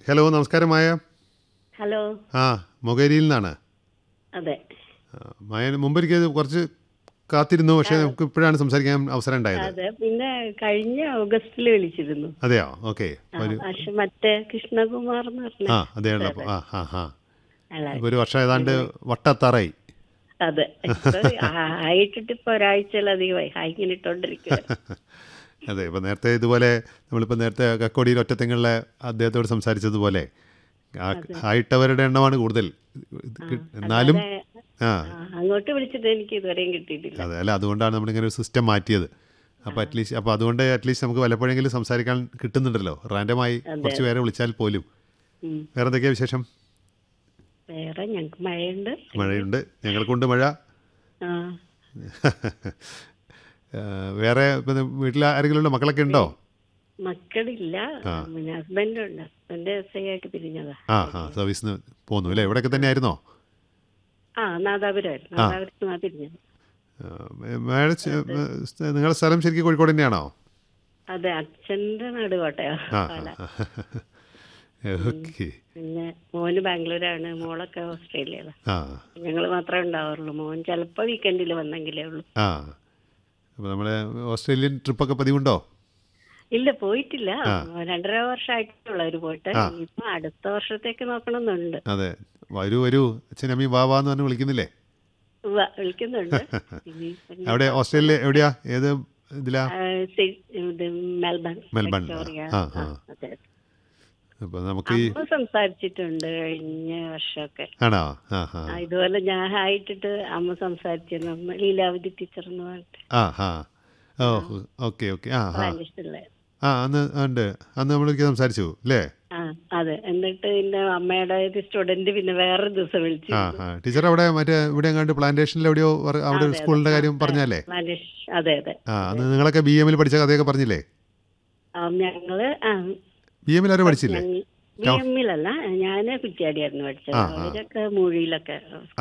Hello നമസ്കാരം മായ hello ആ മൊകേരിയിൽ നിന്നാണ് അതെ ആ, മായ മുമ്പൊരിക്കൽ കുറച്ച് കാത്തിരുന്നു പക്ഷേ നമുക്ക് ഇപ്പോഴാണ് സംസാരിക്കാൻ അവസരം ഉണ്ടായത് അതെ പിന്നെ കഴിഞ്ഞ ഓഗസ്റ്റിൽ വിളിച്ചിരുന്നു അതെയോ ഓക്കെ ആ, പക്ഷെ മറ്റേ കൃഷ്ണകുമാർ എന്ന് പറഞ്ഞ ആ അതെയാണ് അപ്പോൾ ആ ആ ആ ആളാ. ഇപ്പോൾ ഒരു വർഷം ഏതാണ്ട് വട്ടത്താറായി അതെ ഇപ്പൊ ആ- ആയിട്ടിട്ട് ഇപ്പൊ ഒരാഴ്ചയിലധികമായി ഹായ് ഇങ്ങനെ ഇട്ടോണ്ടിരിക്കുക അതെ ഇപ്പോൾ നേരത്തെ ഇതുപോലെ നമ്മളിപ്പോൾ നേരത്തെ കക്കോടിയിൽ ഒറ്റത്തെങ്ങളിലെ അദ്ദേഹത്തോട് സംസാരിച്ചതുപോലെ ആ- ആയിട്ടവരുടെ എണ്ണമാണ് കൂടുതൽ ഇത് കി- എന്നാലും ആ അങ്ങോട്ട് വിളിച്ചിട്ട് എനിക്ക് ഇതുവരെയും കിട്ടിയിട്ടില്ല അതെ അല്ല അതുകൊണ്ടാണ് നമ്മളിങ്ങനെ ഒരു സിസ്റ്റം മാറ്റിയത് അപ്പോൾ അറ്റ്ലീസ്റ്റ് അപ്പോൾ അതുകൊണ്ട് അറ്റ്ലീസ്റ്റ് നമുക്ക് വല്ലപ്പോഴെങ്കിലും സംസാരിക്കാൻ കിട്ടുന്നുണ്ടല്ലോ റാൻഡമായി കുറച്ച് പേരെ വിളിച്ചാൽ പോലും ഉം. വേറെ എന്തൊക്കെയാണ് വിശേഷം വേറെ ഞങ്ങക്ക് മഴയുണ്ട് മഴയുണ്ട് ഞങ്ങൾക്കുണ്ട് മഴ ആ ആ, വേറെ പിന്നെ വീട്ടിൽ ആരെങ്കിലും ഉണ്ടോ മക്കളൊക്കെ ഉണ്ടോ മക്കളില്ല പിന്നെ ഹസ്ബൻഡുണ്ട് ഹസ്ബൻഡ് എസ് ഐ ആയിട്ട് പിരിഞ്ഞതാ ആ ആ സർവീസിന് പോന്നു അല്ലേ ഇവിടെയൊക്കെ തന്നെ ആയിരുന്നോ ആ നാദാപുരമായിരുന്നു നാദാപുരത്ത് നിന്നാ പിരിഞ്ഞത് മേഡം നിങ്ങളുടെ സ്ഥലം ശരിക്കും കോഴിക്കോട് തന്നെയാണോ അതെ അച്ഛന്റെ നാട് കോട്ടയോ ആ പാല ഓക്കെ പിന്നെ മോന് ബാംഗ്ലൂരാണ് മോളൊക്കെ ഓസ്ട്രേലിയയിലാണ് ആ ഞങ്ങൾ മാത്രമേ ഉണ്ടാവാറുള്ളൂ മോൻ ചിലപ്പോൾ വീക്കെൻഡിൽ വന്നെങ്കിലേ ഉള്ളൂ ആ അപ്പോൾ നമ്മളെ ഓസ്ട്രേലിയൻ ട്രിപ്പൊക്കെ പതിവുണ്ടോ ഇല്ല പോയിട്ടില്ല രണ്ടര വർഷമായിട്ടുള്ള ഒരു പോയിട്ട് ഇപ്പൊ അടുത്ത വർഷത്തേക്ക് നോക്കണമെന്നുണ്ട് അതെ വരൂ വരൂ അച്ഛനമ്മി വാ വാ എന്ന് പറഞ്ഞ് വിളിക്കുന്നില്ലേ ഉവ്വ, വിളിക്കുന്നുണ്ട് ഇനി പിന്നെ, അവിടെ ഓസ്ട്രേലിയ എവിടെയാ ഏത് ഇതിലാ ആ, സി- ഇത് മെൽബൺ മെൽബൺ വിക്ടോറിയ. ആ ആ, ആ അതെ അപ്പോൾ നമുക്ക് ഈ അമ്മ സംസാരിച്ചിട്ടുണ്ട് കഴിഞ്ഞ വർഷമൊക്കെ ആണോ ആ ആ ആ, ഇതുപോലെ ഞാൻ ആയിട്ടിട്ട് അമ്മ സംസാരിച്ചിരുന്നു അമ്മ ലീലാവതി ടീച്ചർ എന്ന് പറഞ്ഞിട്ട് ആ ആ ഓ ഓക്കെ ഓക്കെ ആ ആ ഇഷ്ടമുള്ള ആ അന്ന് ഉണ്ട് അന്ന് നമ്മളൊരിക്കൽ സംസാരിച്ചു അല്ലേ ആ അതെ എന്നിട്ട് പിന്നെ അമ്മയുടെ ഒരു സ്റ്റുഡന്റ് പിന്നെ വേറൊരു ദിവസം വിളിച്ചു ആ ആ ടീച്ചർ അവിടെ മറ്റേ ഇവിടെ എങ്ങാണ്ട് പ്ലാന്റേഷനിൽ എവിടെയോ വർ- അവിടെ ഒരു സ്കൂളിന്റെ കാര്യം പറഞ്ഞല്ലേ മാനേഷ് അതെ അതെ ആ അന്ന് നിങ്ങളൊക്കെ ബി എമ്മിൽ പഠിച്ച കഥയൊക്കെ പറഞ്ഞില്ലേ ആ, ഞങ്ങള് ആ ബി എമ്മിൽ ആരും പഠിച്ചില്ലേ ബി എമ്മിലല്ല ഞാന് കുറ്റിയാടിയായിരുന്നു പഠിച്ചത് അവരൊക്കെ മൂഴിയിലൊക്കെ